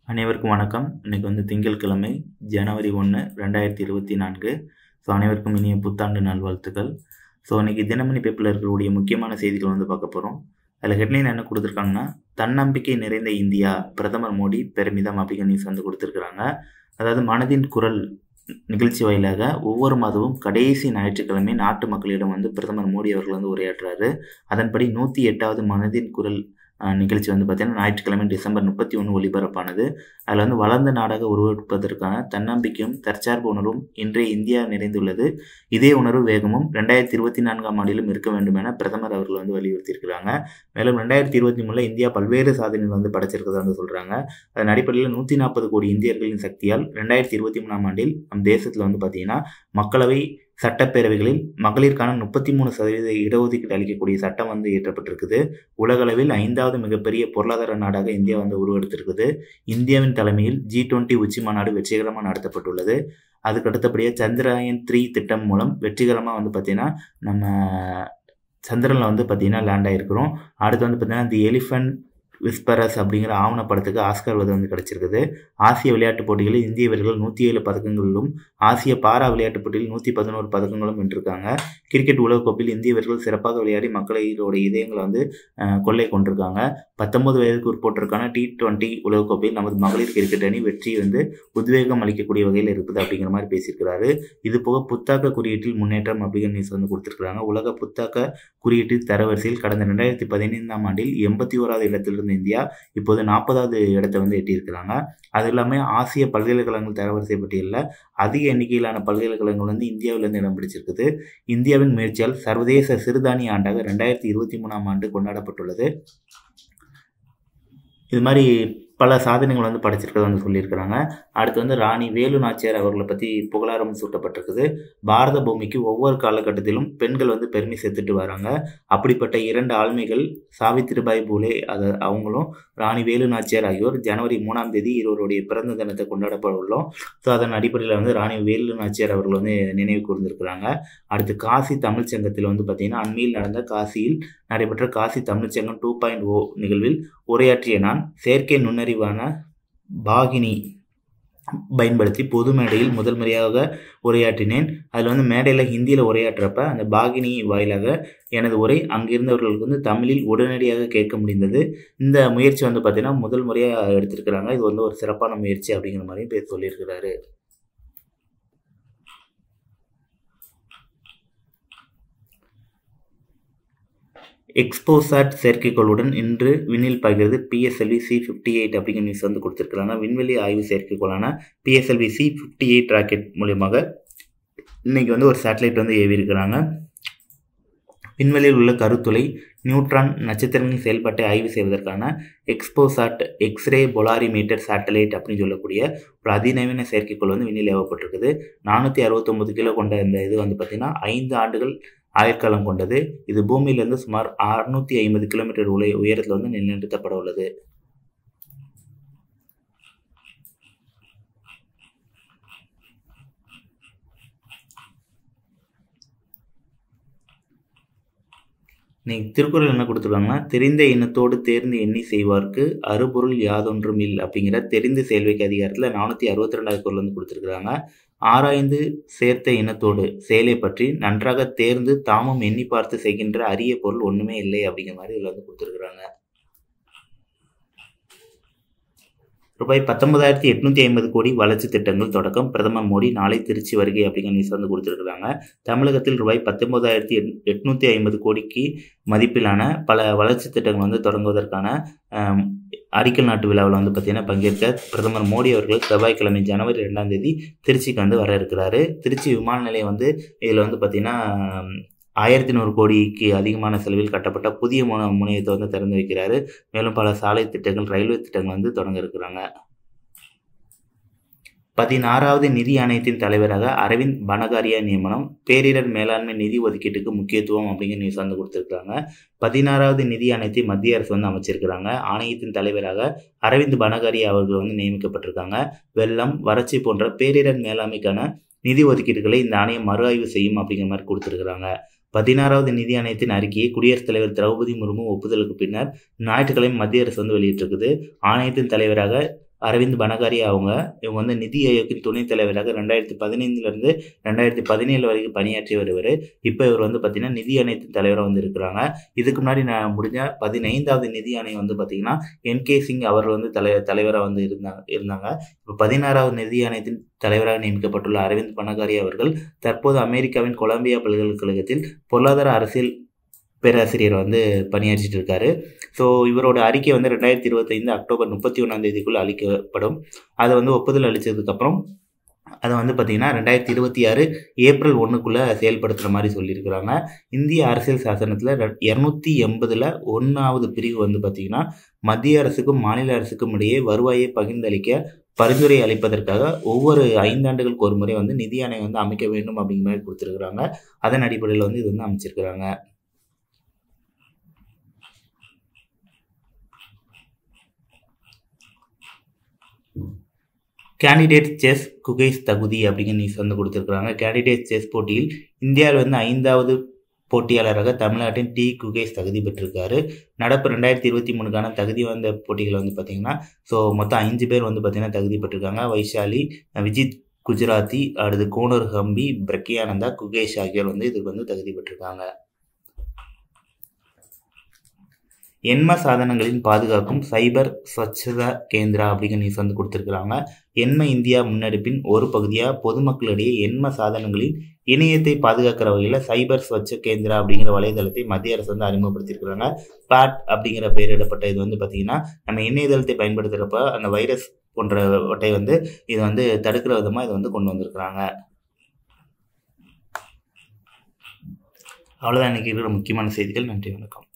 அனைவருக்கும் வணக்கம் இன்னைக்கு வந்து திங்கட்கிழமை ஜனவரி ஒன்று ரெண்டாயிரத்தி இருபத்தி நான்கு ஸோ அனைவருக்கும் இனிய புத்தாண்டு நல்வாழ்த்துக்கள் ஸோ இன்னைக்கு தினமணி பேப்பரில் இருக்கக்கூடிய முக்கியமான செய்திகள் வந்து பார்க்க போகிறோம் அதில் ஹெட்லைன் என்ன கொடுத்துருக்காங்கன்னா தன்னம்பிக்கை நிறைந்த இந்தியா பிரதமர் மோடி பெருமிதம் அப்படிங்கிற நியூஸ் வந்து கொடுத்துருக்குறாங்க அதாவது மனதின் குரல் நிகழ்ச்சி வாயிலாக ஒவ்வொரு மாதமும் கடைசி ஞாயிற்றுக்கிழமை நாட்டு மக்களிடம் வந்து பிரதமர் மோடி அவர்கள் வந்து உரையாற்றுறாரு அதன்படி நூற்றி எட்டாவது மனதின் குரல் அஹ், நிகழ்ச்சி வந்து பார்த்தீங்கன்னா ஞாயிற்றுக்கிழமை டிசம்பர் முப்பத்தி ஒன்று ஒலிபரப்பானது அதில் வந்து வளர்ந்த நாடாக உருவெடுப்பதற்கான தன்னம்பிக்கையும் தற்சார்பு உணர்வும் இன்றைய இந்தியா நிறைந்துள்ளது இதே உணர்வு வேகமும் ரெண்டாயிரத்தி இருபத்தி நான்காம் ஆண்டிலும் இருக்க வேண்டும் என பிரதமர் அவர்கள் வந்து வலியுறுத்தியிருக்கிறாங்க மேலும் ரெண்டாயிரத்தி இருபத்தி மூணில் இந்தியா பல்வேறு சாதனைகள் வந்து படைச்சிருக்கிறதா வந்து சொல்கிறாங்க அதன் அடிப்படையில் நூற்றி நாற்பது கோடி இந்தியர்களின் சக்தியால் ரெண்டாயிரத்தி இருபத்தி மூணாம் ஆண்டில் நம் தேசத்தில் வந்து பார்த்தீங்கன்னா மக்களவை சட்டப்பேரவைகளில் மகளிருக்கான முப்பத்தி மூணு சதவீத இடஒதுக்கீடு அளிக்கக்கூடிய சட்டம் வந்து இயற்றப்பட்டிருக்குது உலகளவில் ஐந்தாவது மிகப்பெரிய பொருளாதார நாடாக இந்தியா வந்து உருவெடுத்திருக்குது இந்தியாவின் தலைமையில் ஜி டுவெண்ட்டி உச்சி மாநாடு வெற்றிகரமாக நடத்தப்பட்டுள்ளது அதுக்கு அடுத்தபடியாக சந்திராயன் த்ரீ திட்டம் மூலம் வெற்றிகரமாக வந்து பார்த்திங்கன்னா நம்ம சந்திரனில் வந்து பார்த்திங்கன்னா லேண்ட் ஆகிருக்கிறோம் அடுத்து வந்து பார்த்திங்கன்னா தி எலிஃபண்ட் விஸ்பரஸ் அப்படிங்கிற ஆவணப்படத்துக்கு ஆஸ்கர் விருது வந்து கிடைச்சிருக்குது ஆசிய விளையாட்டுப் போட்டிகளில் இந்திய வீரர்கள் நூற்றி ஏழு பதக்கங்களிலும் ஆசிய பாரா விளையாட்டுப் போட்டியில் நூற்றி பதினோரு பதக்கங்களும் வென்றிருக்காங்க கிரிக்கெட் உலகக்கோப்பையில் இந்திய வீரர்கள் சிறப்பாக விளையாடி மக்களோட இதயங்களை வந்து அஹ், கொள்ளை கொண்டிருக்காங்க பத்தொன்பது வயதுக்கு உட்பட்டிருக்கான டி டுவெண்ட்டி உலகக்கோப்பையில் நமது மகளிர் கிரிக்கெட் அணி வெற்றி வந்து உத்வேகம் அளிக்கக்கூடிய வகையில் இருக்குது அப்படிங்கிற மாதிரி பேசியிருக்கிறாரு இது போக புத்தாக்க குறியீட்டில் முன்னேற்றம் அப்படிங்கிற நியூஸ் வந்து கொடுத்துருக்காங்க உலக புத்தாக்க குறியீட்டு தரவரிசையில் கடந்த ரெண்டாயிரத்தி பதினைந்தாம் ஆண்டில் எண்பத்தி ஓராவது இடத்தில் இருந்த இந்தியா இப்போது நாற்பதாவது இடத்தை வந்து எட்டியிருக்கிறாங்க அது இல்லாமல் ஆசிய பல்கலைக்கழகங்கள் தரவரிசை பட்டியலில் அதிக எண்ணிக்கையிலான பல்கலைக்கழகங்கள் வந்து இந்தியாவிலிருந்து இடம் பிடிச்சிருக்குது இந்தியாவின் முயற்சியால் சர்வதேச சிறுதானிய ஆண்டாக ரெண்டாயிரத்தி இருபத்தி மூணாம் ஆண்டு கொண்டாடப்பட்டுள்ளது இது மாதிரி பல சாதனைகள் வந்து படைச்சிருக்கிறத வந்து சொல்லியிருக்கிறாங்க அடுத்து வந்து ராணி வேலு நாச்சியார் அவர்களை பற்றி புகழாரம் சூட்டப்பட்டிருக்குது பாரத பூமிக்கு ஒவ்வொரு காலகட்டத்திலும் பெண்கள் வந்து பெருமை சேர்த்துட்டு வராங்க அப்படிப்பட்ட இரண்டு ஆளுமைகள் சாவித்திரிபாய் பூலே அது அவங்களும் ராணி வேலு நாச்சியார் ஆகியோர் ஜனவரி மூணாம் தேதி இருவருடைய பிறந்த தினத்தை கொண்டாடப்பட உள்ளோம் ஸோ அதன் அடிப்படையில் வந்து ராணி வேலு நாச்சியார் அவர்கள் வந்து நினைவு கூர்ந்திருக்கிறாங்க அடுத்து காசி தமிழ்ச் சங்கத்தில் வந்து பார்த்திங்கன்னா அண்மையில் நடந்த காசியில் நடைபெற்ற காசி தமிழ்ச்சங்கம் டூ பாயிண்ட் ஓ நிகழ்வில் உரையாற்றிய நான் செயற்கை நுண்ணறிவான பாகினி பயன்படுத்தி பொது மேடையில் முதல் முறையாக உரையாற்றினேன் அதில் வந்து மேடையில் ஹிந்தியில் உரையாற்றுறப்ப அந்த பாகினி வாயிலாக எனது உரை அங்கிருந்தவர்களுக்கு வந்து தமிழில் உடனடியாக கேட்க முடிந்தது இந்த முயற்சி வந்து பார்த்திங்கன்னா முதல் முறையாக எடுத்திருக்கிறாங்க இது வந்து ஒரு சிறப்பான முயற்சி அப்படிங்கிற மாதிரியும் பேர் சொல்லியிருக்கிறாரு எக்ஸ்போசாட் செயற்கைக்கோளுடன் இன்று விண்ணில் பாய்கிறது பிஎஸ்எல்வி சி ஃபிஃப்டி எயிட் அப்படிங்கிற நியூஸ் வந்து கொடுத்துருக்காங்க விண்வெளி ஆய்வு செயற்கைக்கோளான PSLV C fifty eight rocket மூலியமாக இன்னைக்கு வந்து ஒரு சேட்டலைட் வந்து ஏவி இருக்கிறாங்க விண்வெளியில் உள்ள கருத்துளை நியூட்ரான் நட்சத்திரங்களின் செயல்பாட்டை ஆய்வு செய்வதற்கான எக்ஸ்போசாட் எக்ஸ்ரே பொலாரிமீட்டர் சேட்டலைட் அப்படின்னு சொல்லக்கூடிய ஒரு அதிநவீன செயற்கைக்கோள் வந்து விண்ணில் ஏவப்பட்டிருக்குது நானூற்றி அறுபத்தொம்பது கிலோ கொண்ட இந்த இது வந்து பார்த்திங்கன்னா ஐந்து ஆண்டுகள் ஆயுட்காலம் கொண்டது இது பூமியிலிருந்து சுமார் அறுநூத்தி ஐம்பது கிலோமீட்டர் உலை உயரத்தில் வந்து நிலைநிறுத்தப்பட உள்ளது இன்னைக்கு திருக்குறள் என்ன கொடுத்துருக்காங்கன்னா தெரிந்த இனத்தோடு தேர்ந்து எண்ணி செய்வார்க்கு அறுபொருள் யாதொன்றும் இல் அப்படிங்கிற தெரிந்து செயல்வைக்கு அதிகாரத்தில் நானூற்றி அறுபத்தி ரெண்டாவது குரல் வந்து கொடுத்துருக்குறாங்க ஆராய்ந்து சேர்த்த இனத்தோடு செயலை பற்றி நன்றாக தேர்ந்து தாமும் எண்ணி பார்த்து செய்கின்ற அரிய பொருள் ஒன்றுமே இல்லை அப்படிங்கிற மாதிரி இதில் வந்து கொடுத்துருக்குறாங்க ரூபாய் பத்தொன்பதாயிரத்தி எட்நூத்தி ஐம்பது கோடி வளர்ச்சி திட்டங்கள் தொடக்கம் பிரதமர் மோடி நாளை திருச்சி வருகை அப்படிங்கிற நியூஸ் வந்து கொடுத்துருக்குறாங்க தமிழகத்தில் ரூபாய் பத்தொன்பதாயிரத்தி எட்நூத்தி ஐம்பது கோடிக்கு மதிப்பிலான பல வளர்ச்சி திட்டங்கள் வந்து தொடங்குவதற்கான ஆம், அடிக்கல் நாட்டு விழாவில் வந்து பார்த்தீங்கன்னா பங்கேற்க பிரதமர் மோடி அவர்கள் செவ்வாய்க்கிழமை ஜனவரி ரெண்டாம் தேதி திருச்சிக்கு வந்து வர இருக்கிறாரு திருச்சி விமான நிலையம் வந்து இதில் வந்து பார்த்தீங்கன்னா ஆயிரத்தி நூறு கோடிக்கு அதிகமான செலவில் கட்டப்பட்ட புதிய முன முனையத்தை வந்து திறந்து வைக்கிறாரு மேலும் பல சாலை திட்டங்கள் ரயில்வே திட்டங்கள் வந்து தொடங்க இருக்கிறாங்க பதினாறாவது நிதி ஆணையத்தின் தலைவராக அரவிந்த் பனகாரியா நியமனம் பேரிடர் மேலாண்மை நிதி ஒதுக்கீட்டுக்கு முக்கியத்துவம் அப்படிங்கிற நியூஸ் வந்து கொடுத்துருக்காங்க பதினாறாவது நிதி ஆணையத்தை மத்திய அரசு வந்து அமைச்சிருக்கிறாங்க ஆணையத்தின் தலைவராக அரவிந்த் பனகாரியா அவர்கள் வந்து நியமிக்கப்பட்டிருக்காங்க வெள்ளம் வறட்சி போன்ற பேரிடர் மேலாண்மைக்கான நிதி ஒதுக்கீடுகளை இந்த ஆணையம் மறு ஆய்வு செய்யும் அப்படிங்கிற மாதிரி கொடுத்துருக்குறாங்க பதினாறாவது நிதி ஆணையத்தின் அறிக்கையை குடியரசுத் தலைவர் திரௌபதி முர்மு ஒப்புதலுக்கு பின்னர் ஞாயிற்றுக்கிழமை மத்திய அரசு வந்து வெளியிட்டிருக்குது ஆணையத்தின் தலைவராக அரவிந்த் பனகாரியா அவங்க இவங்க வந்து நிதி ஆயோக்கின் துணைத் தலைவராக ரெண்டாயிரத்தி பதினைந்துலேருந்து ரெண்டாயிரத்தி பதினேழு வரைக்கும் பணியாற்றி வருவார் இப்போ இவர் வந்து பார்த்திங்கன்னா நிதி ஆணையத்தின் தலைவராக வந்து இருக்கிறாங்க இதுக்கு முன்னாடி நான் முடிஞ்ச பதினைந்தாவது நிதி ஆணையம் வந்து பார்த்திங்கன்னா என் கே சிங் அவர் வந்து தலை தலைவராக வந்து இருந்தாங்க இருந்தாங்க இப்போ பதினாறாவது நிதி ஆணையத்தின் தலைவராக நியமிக்கப்பட்டுள்ள அரவிந்த் பனகாரி அவர்கள் தற்போது அமெரிக்காவின் கொலம்பியா பல்கலைக்கழகத்தில் பொருளாதார அரசியல் பேராசிரியர் வந்து பணியாற்றிட்டு இருக்காரு ஸோ இவரோட அறிக்கை வந்து ரெண்டாயிரத்தி இருபத்தைந்து அக்டோபர் முப்பத்தி ஒன்றாம் தேதிக்குள்ளே அளிக்கப்படும் அதை வந்து ஒப்புதல் அளித்ததுக்கப்புறம் அதை வந்து பார்த்திங்கன்னா ரெண்டாயிரத்தி இருபத்தி ஆறு ஏப்ரல் ஒன்றுக்குள்ளே செயல்படுத்துகிற மாதிரி சொல்லியிருக்கிறாங்க இந்திய அரசியல் சாசனத்தில் இரநூத்தி எண்பதில் ஒன்றாவது பிரிவு வந்து பார்த்திங்கன்னா மத்திய அரசுக்கும் மாநில அரசுக்கும் இடையே வருவாயை பகிர்ந்தளிக்க பரிந்துரை அளிப்பதற்காக ஒவ்வொரு ஐந்தாண்டுகளுக்கு ஒரு முறை வந்து நிதி ஆணையம் வந்து அமைக்க வேண்டும் அப்படிங்கிற மாதிரி கொடுத்துருக்குறாங்க அதன் அடிப்படையில் வந்து இது வந்து அமைச்சிருக்கிறாங்க கேண்டிடேட் செஸ் குகைஸ் தகுதி அப்படிங்கிற நியூஸ் வந்து கொடுத்துருக்குறாங்க கேண்டிடேட் செஸ் போட்டியில் இந்தியாவில் வந்து ஐந்தாவது போட்டியாளராக தமிழ்நாட்டின் டி குகேஷ் தகுதி பெற்றிருக்காரு நடப்பு ரெண்டாயிரத்தி இருபத்தி மூணுக்கான தகுதி வந்த போட்டிகள் வந்து பார்த்திங்கன்னா ஸோ மொத்தம் அஞ்சு பேர் வந்து பார்த்திங்கன்னா தகுதி பெற்றிருக்காங்க வைஷாலி விஜித் குஜராத்தி அடுத்து கோனூர் ஹம்பி பிரக்யானந்தா குகேஷ் ஆகியோர் வந்து இதுக்கு வந்து தகுதி பெற்றிருக்காங்க எண்ம சாதனங்களின் பாதுகாக்கும் சைபர் ஸ்வச்சதா கேந்திரா அப்படிங்கிற நியூஸ் வந்து கொடுத்துருக்குறாங்க எண்ம இந்தியா முன்னெடுப்பின் ஒரு பகுதியாக பொதுமக்களிடையே எண்ம சாதனங்களின் இணையத்தை பாதுகாக்கிற வகையில் சைபர் ஸ்வச்ச கேந்திரா அப்படிங்கிற வலைதளத்தை மத்திய அரசு வந்து அறிமுகப்படுத்தியிருக்கிறாங்க பேட் அப்படிங்கிற பெயரிடப்பட்ட இது வந்து பார்த்திங்கன்னா நம்ம இணையதளத்தை பயன்படுத்துகிறப்ப அந்த வைரஸ் போன்றவற்றை வந்து இது வந்து தடுக்கிற விதமாக இதை வந்து கொண்டு வந்திருக்கிறாங்க அவ்வளோதான் இன்றைக்கி இருக்கிற முக்கியமான செய்திகள் நன்றி வணக்கம்